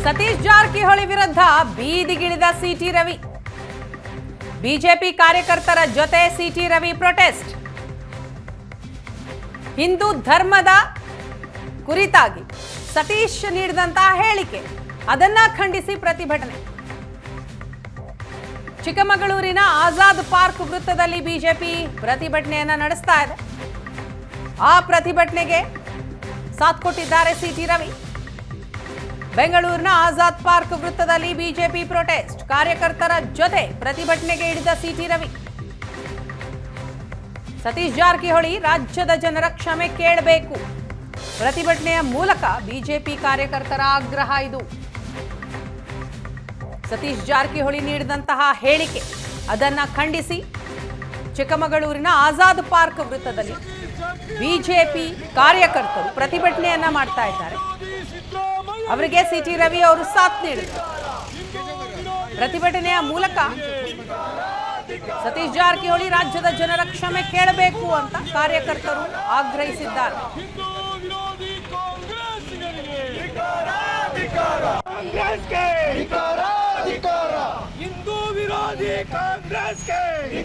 ಸತೀಶ್ ಜಾರಕಿಹೊಳಿ ವಿರುದ್ಧ ಬೀದಿಗಿಳಿದ city Ravi BJP ಕಾರ್ಯಕರ್ತರ ಜೊತೆ ಸಿಟಿ ರವಿ ಪ್ರೊಟೆಸ್ಟ್ ಹಿಂದೂ ಧರ್ಮದ ಕುರಿತಾಗಿ ಸತೀಶ್ ನೀಡಿದಂತಹ ಹೇಳಿಕೆ ಅದನ್ನ ಖಂಡಿಸಿ ಪ್ರತಿಭಟನೆ ಚಿಕ್ಕಮಗಳೂರಿನ ಆಜಾದ್ ಪಾರ್ಕ್ ವೃತ್ತದಲ್ಲಿ ಬಿಜೆಪಿ ಪ್ರತಿಭಟನೆಯನ್ನ ನಡೆಸ್ತಾ ಇದೆ ಆ ಪ್ರತಿಭಟನೆಗೆ ಸಾಥ್ ಕೊಟ್ಟಿದ್ದಾರೆ ಸಿಟಿ ರವಿ ಬೆಂಗಳೂರಿನ ಆಜಾದ್ ಪಾರ್ಕ್ ವೃತ್ತದಲ್ಲಿ ಬಿಜೆಪಿ ಪ್ರೊಟೆಸ್ಟ್ ಕಾರ್ಯಕರ್ತರ ಜೊತೆ ಪ್ರತಿಭಟನೆಗೆ ಇಳಿದ ಸಿಟಿ ರವಿ ಸತೀಶ್ ಜಾರಕಿಹೊಳಿ ರಾಜ್ಯದ ಜನರ ಕ್ಷಮೆ ಕೇಳಬೇಕು ಪ್ರತಿಭಟನೆಯ ಮೂಲಕ ಬಿಜೆಪಿ ಕಾರ್ಯಕರ್ತರ ಆಗ್ರಹ ಇದು ಸತೀಶ್ ಜಾರಕಿಹೊಳಿ ನೀಡಿದಂತಹ ಹೇಳಿಕೆ ಅದನ್ನ ಖಂಡಿಸಿ ಚಿಕ್ಕಮಗಳೂರಿನ ಆಜಾದ್ ಪಾರ್ಕ್ ವೃತ್ತದಲ್ಲಿ ಬಿಜೆಪಿ ಕಾರ್ಯಕರ್ತರು ಪ್ರತಿಭಟನೆಯನ್ನ ಮಾಡ್ತಾ ಇದ್ದಾರೆ ಅವರಿಗೆ ಸಿಟಿ ರವಿ ಅವರು ಸಾಥ್ ನೀಡಿದರು ಪ್ರತಿಭಟನೆಯ ಮೂಲಕ ಸತೀಶ್ ಜಾರಕಿಹೊಳಿ ರಾಜ್ಯದ ಜನರ ಕ್ಷಮೆ ಕೇಳಬೇಕು ಅಂತ ಕಾರ್ಯಕರ್ತರು ಆಗ್ರಹಿಸಿದ್ದಾರೆ ಕಾಂಗ್ರೆಸ್ಗೆ ಹಿಂದೂ ವಿರೋಧಿ ಕಾಂಗ್ರೆಸ್ಗೆ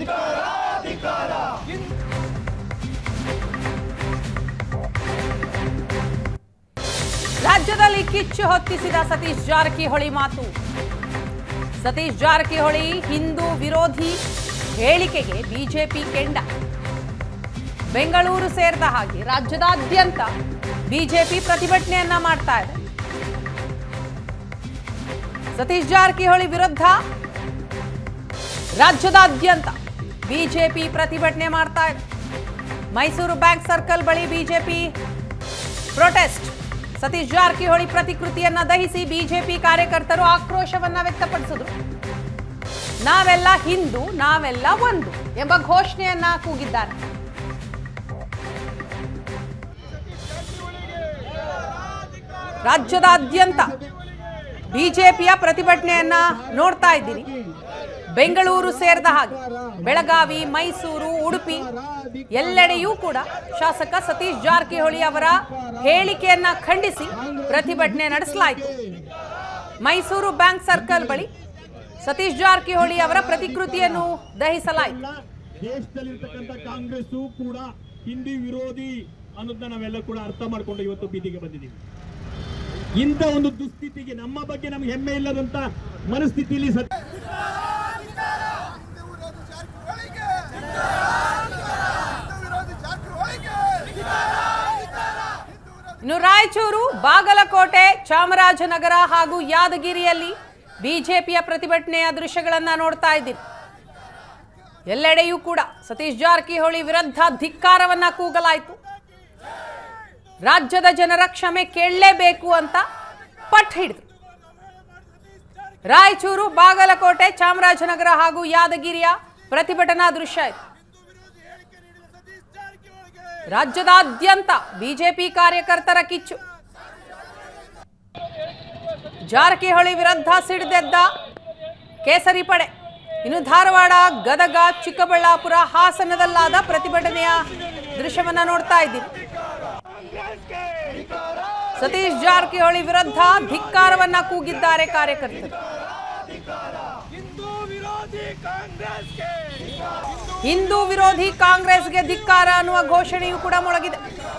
ರಾಜ್ಯದಲ್ಲಿ ಕಿಚ್ಚು ಹೊತ್ತಿಸಿದ ಸತೀಶ್ ಜಾರಕಿಹೊಳಿ ಮಾತು ಸತೀಶ್ ಜಾರಕಿಹೊಳಿ ಹಿಂದೂ ವಿರೋಧಿ ಹೇಳಿಕೆಗೆ ಬಿಜೆಪಿ ಕೆಂಡ ಬೆಂಗಳೂರು ಸೇರಿದ ಹಾಗೆ ರಾಜ್ಯದಾದ್ಯಂತ ಬಿಜೆಪಿ ಪ್ರತಿಭಟನೆಯನ್ನ ಮಾಡ್ತಾ ಇದೆ ಸತೀಶ್ ಜಾರಕಿಹೊಳಿ ವಿರುದ್ಧ ರಾಜ್ಯದಾದ್ಯಂತ ಬಿಜೆಪಿ ಪ್ರತಿಭಟನೆ ಮಾಡ್ತಾ ಇದೆ ಮೈಸೂರು ಬ್ಯಾಂಕ್ ಸರ್ಕಲ್ ಬಳಿ ಬಿಜೆಪಿ ಪ್ರೊಟೆಸ್ಟ್ ಸತೀಶ್ ಜಾರಕಿಹೊಳಿ ಪ್ರತಿಕೃತಿಯನ್ನ ದಹಿಸಿ ಬಿಜೆಪಿ ಕಾರ್ಯಕರ್ತರು ಆಕ್ರೋಶವನ್ನ ವ್ಯಕ್ತಪಡಿಸಿದ್ರು ನಾವೆಲ್ಲ ಹಿಂದೂ ನಾವೆಲ್ಲ ಒಂದು ಎಂಬ ಘೋಷಣೆಯನ್ನ ಕೂಗಿದ್ದಾರೆ ರಾಜ್ಯದಾದ್ಯಂತ ಬಿಜೆಪಿಯ ಪ್ರತಿಭಟನೆಯನ್ನ ನೋಡ್ತಾ ಇದ್ದೀರಿ ಬೆಂಗಳೂರು ಸೇರಿದ ಹಾಗೆ ಬೆಳಗಾವಿ ಮೈಸೂರು ಉಡುಪಿ ಎಲ್ಲೆಡೆಯೂ ಕೂಡ ಶಾಸಕ ಸತೀಶ್ ಜಾರಕಿಹೊಳಿ ಅವರ ಹೇಳಿಕೆಯನ್ನ ಖಂಡಿಸಿ ಪ್ರತಿಭಟನೆ ನಡೆಸಲಾಯಿತು ಮೈಸೂರು ಬ್ಯಾಂಕ್ ಸರ್ಕಲ್ ಬಳಿ ಸತೀಶ್ ಜಾರಕಿಹೊಳಿ ಅವರ ಪ್ರತಿಕೃತಿಯನ್ನು ದಹಿಸಲಾಯಿತು ದೇಶದಲ್ಲಿರ್ತಕ್ಕಂಥ ಕಾಂಗ್ರೆಸ್ ಕೂಡ ಹಿಂದಿ ವಿರೋಧಿ ಅನ್ನೋದನ್ನ ನಾವೆಲ್ಲ ಕೂಡ ಅರ್ಥ ಮಾಡ್ಕೊಂಡು ಇವತ್ತು ಬೀದಿಗೆ ಬಂದಿದ್ದೀವಿ ಇಂಥ ಒಂದು ದುಸ್ಥಿತಿಗೆ ನಮ್ಮ ಬಗ್ಗೆ ನಮ್ಗೆ ಹೆಮ್ಮೆ ಇಲ್ಲದಂತ ಮನಸ್ಥಿತಿಯಲ್ಲಿ ಸತ್ ಇನ್ನು ರಾಯಚೂರು ಬಾಗಲಕೋಟೆ ಚಾಮರಾಜನಗರ ಹಾಗೂ ಯಾದಗಿರಿಯಲ್ಲಿ ಬಿಜೆಪಿಯ ಪ್ರತಿಭಟನೆಯ ದೃಶ್ಯಗಳನ್ನ ನೋಡ್ತಾ ಇದ್ದೀರಿ ಎಲ್ಲೆಡೆಯೂ ಕೂಡ ಸತೀಶ್ ಜಾರಕಿಹೊಳಿ ವಿರುದ್ಧ ಧಿಕ್ಕಾರವನ್ನ ಕೂಗಲಾಯಿತು ರಾಜ್ಯದ ಜನರ ಕ್ಷಮೆ ಕೇಳಲೇಬೇಕು ಅಂತ ಪಟ್ಟು ಹಿಡಿದ್ರು ರಾಯಚೂರು ಬಾಗಲಕೋಟೆ ಚಾಮರಾಜನಗರ ಹಾಗೂ ಯಾದಗಿರಿಯ ಪ್ರತಿಭಟನಾ ದೃಶ್ಯ ಇದು ರಾಜ್ಯದಾದ್ಯಂತ ಬಿಜೆಪಿ ಕಾರ್ಯಕರ್ತರ ಕಿಚ್ಚು ಜಾರಕಿಹೊಳಿ ವಿರುದ್ಧ ಸಿಡಿದೆದ್ದ ಕೇಸರಿ ಪಡೆ ಇನ್ನು ಧಾರವಾಡ ಗದಗ ಚಿಕ್ಕಬಳ್ಳಾಪುರ ಹಾಸನದಲ್ಲಾದ ಪ್ರತಿಭಟನೆಯ ದೃಶ್ಯವನ್ನ ನೋಡ್ತಾ ಇದ್ದೀವಿ ಸತೀಶ್ ಜಾರಕಿಹೊಳಿ ವಿರುದ್ಧ ಧಿಕ್ಕಾರವನ್ನ ಕೂಗಿದ್ದಾರೆ ಕಾರ್ಯಕರ್ತರು ಹಿಂದೂ ವಿರೋಧಿ ಕಾಂಗ್ರೆಸ್ಗೆ ಹಿಂದೂ ವಿರೋಧಿ ಕಾಂಗ್ರೆಸ್ಗೆ ಧಿಕ್ಕಾರ ಅನ್ನುವ ಘೋಷಣೆಯೂ ಕೂಡ ಮೊಳಗಿದೆ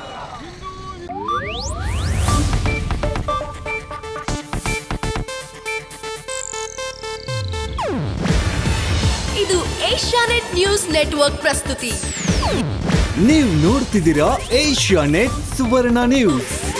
ಇದು ಏಷ್ಯಾನೆಟ್ ನ್ಯೂಸ್ ನೆಟ್ವರ್ಕ್ ಪ್ರಸ್ತುತಿ ನೀವು ನೋಡ್ತಿದ್ದೀರಾ ಏಷ್ಯಾ ನೆಟ್ ಸುವರ್ಣ ನ್ಯೂಸ್